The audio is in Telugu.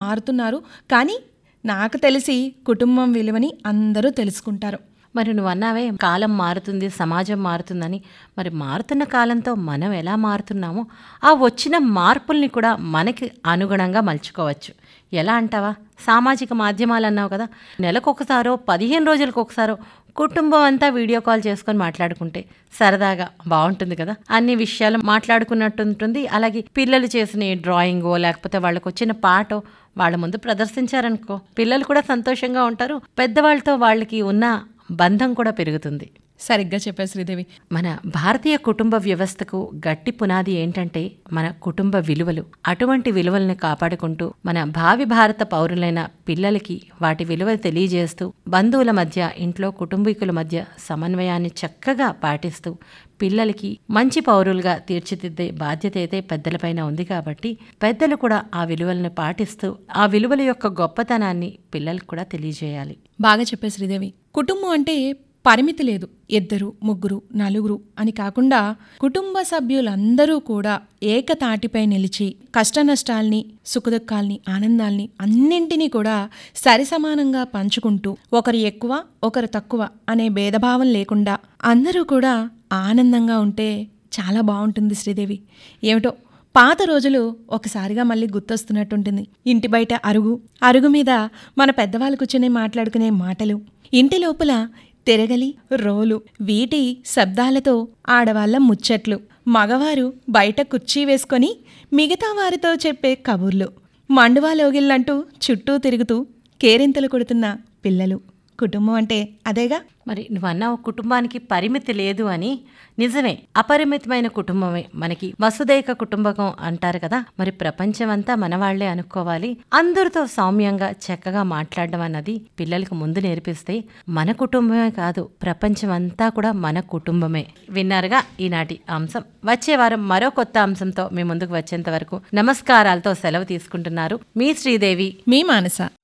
మారుతున్నారు కానీ నాకు తెలిసి కుటుంబం విలువని అందరూ తెలుసుకుంటారు మరి నువ్వు అన్నావే కాలం మారుతుంది సమాజం మారుతుందని మరి మారుతున్న కాలంతో మనం ఎలా మారుతున్నామో ఆ వచ్చిన మార్పుల్ని కూడా మనకి అనుగుణంగా మలుచుకోవచ్చు ఎలా అంటావా సామాజిక మాధ్యమాలు అన్నావు కదా నెలకొకసారో పదిహేను రోజులకు ఒకసారో కుటుంబం అంతా వీడియో కాల్ చేసుకొని మాట్లాడుకుంటే సరదాగా బాగుంటుంది కదా అన్ని విషయాలు మాట్లాడుకున్నట్టు ఉంటుంది అలాగే పిల్లలు చేసిన డ్రాయింగో లేకపోతే వాళ్ళకు వచ్చిన పాటో వాళ్ళ ముందు ప్రదర్శించారనుకో పిల్లలు కూడా సంతోషంగా ఉంటారు పెద్దవాళ్ళతో వాళ్ళకి ఉన్న బంధం కూడా పెరుగుతుంది సరిగ్గా చెప్పారు శ్రీదేవి మన భారతీయ కుటుంబ వ్యవస్థకు గట్టి పునాది ఏంటంటే మన కుటుంబ విలువలు అటువంటి విలువల్ని కాపాడుకుంటూ మన భావి భారత పౌరులైన పిల్లలకి వాటి విలువ తెలియజేస్తూ బంధువుల మధ్య ఇంట్లో కుటుంబీకుల మధ్య సమన్వయాన్ని చక్కగా పాటిస్తూ పిల్లలకి మంచి పౌరులుగా తీర్చిదిద్దే బాధ్యత అయితే పెద్దలపైన ఉంది కాబట్టి పెద్దలు కూడా ఆ విలువలను పాటిస్తూ ఆ విలువల యొక్క గొప్పతనాన్ని పిల్లలకు కూడా తెలియజేయాలి బాగా చెప్పారు శ్రీదేవి కుటుంబం అంటే పరిమితి లేదు ఇద్దరు ముగ్గురు నలుగురు అని కాకుండా కుటుంబ సభ్యులందరూ కూడా ఏకతాటిపై నిలిచి కష్టనష్టాల్ని సుఖదుఖాల్ని ఆనందాల్ని అన్నింటినీ కూడా సరిసమానంగా పంచుకుంటూ ఒకరు ఎక్కువ ఒకరు తక్కువ అనే భేదభావం లేకుండా అందరూ కూడా ఆనందంగా ఉంటే చాలా బాగుంటుంది శ్రీదేవి ఏమిటో పాత రోజులు ఒకసారిగా మళ్ళీ గుర్తొస్తున్నట్టుంటుంది ఇంటి బయట అరుగు అరుగు మీద మన పెద్దవాళ్ళు కూర్చుని మాట్లాడుకునే మాటలు ఇంటి లోపల తిరగలి రోలు వీటి శబ్దాలతో ఆడవాళ్ళ ముచ్చట్లు మగవారు బయట కుర్చీ వేసుకొని మిగతా వారితో చెప్పే కబుర్లు మండువాలోగిళ్ళంటూ చుట్టూ తిరుగుతూ కేరింతలు కొడుతున్న పిల్లలు కుటుంబం అంటే అదేగా మరి నువ్వు అన్నావు కుటుంబానికి పరిమితి లేదు అని నిజమే అపరిమితమైన కుటుంబమే మనకి వసుదైక కుటుంబకం అంటారు కదా మరి ప్రపంచం అంతా మనవాళ్లే అనుకోవాలి అందరితో సౌమ్యంగా చక్కగా మాట్లాడడం అన్నది పిల్లలకు ముందు నేర్పిస్తే మన కుటుంబమే కాదు ప్రపంచం అంతా కూడా మన కుటుంబమే విన్నారుగా ఈనాటి అంశం వచ్చే వారం మరో కొత్త అంశంతో మీ ముందుకు వచ్చేంత వరకు నమస్కారాలతో సెలవు తీసుకుంటున్నారు మీ శ్రీదేవి మీ మానస